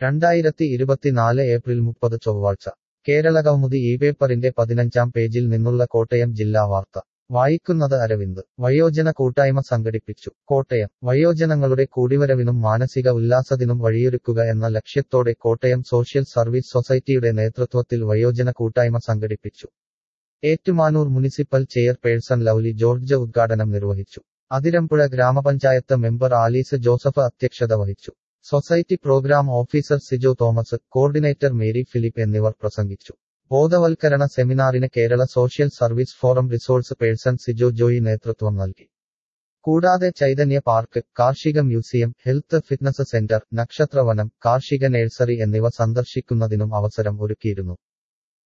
രണ്ടായിരത്തി ഇരുപത്തിനാല് ഏപ്രിൽ മുപ്പത് ചൊവ്വാഴ്ച കേരളകൗമുദി ഈ പേപ്പറിന്റെ പതിനഞ്ചാം പേജിൽ നിന്നുള്ള കോട്ടയം ജില്ലാ വാർത്ത വായിക്കുന്നത് അരവിന്ദ് വയോജന കൂട്ടായ്മ സംഘടിപ്പിച്ചു കോട്ടയം വയോജനങ്ങളുടെ കൂടിവരവിനും മാനസിക ഉല്ലാസത്തിനും വഴിയൊരുക്കുക എന്ന ലക്ഷ്യത്തോടെ കോട്ടയം സോഷ്യൽ സർവീസ് സൊസൈറ്റിയുടെ നേതൃത്വത്തിൽ വയോജന കൂട്ടായ്മ സംഘടിപ്പിച്ചു Ettumanoor municipal chairperson Lovely George ഉദ്ഘാടനം നിർവഹിച്ചു അതിരമ്പുഴ ഗ്രാമപഞ്ചായത്ത് മെമ്പർ ആലീസ് ജോസഫ് അധ്യക്ഷത വഹിച്ചു society programme officer Sijo Thomas coordinator Mary Philip എന്നിവർ പ്രസംഗിച്ചു ബോധവൽക്കരണ സെമിനാറിന് Kerala social service forum resource person Sijo Joy നേതൃത്വം നൽകി കൂടാതെ ചൈതന്യ പാർക്ക് കാർഷിക മ്യൂസിയം ഹെൽത്ത് ഫിറ്റ്നസ് സെന്റർ നക്ഷത്രവനം കാർഷിക നഴ്സറി എന്നിവ സന്ദർശിക്കുന്നതിനും അവസരം ഒരുക്കിയിരുന്നു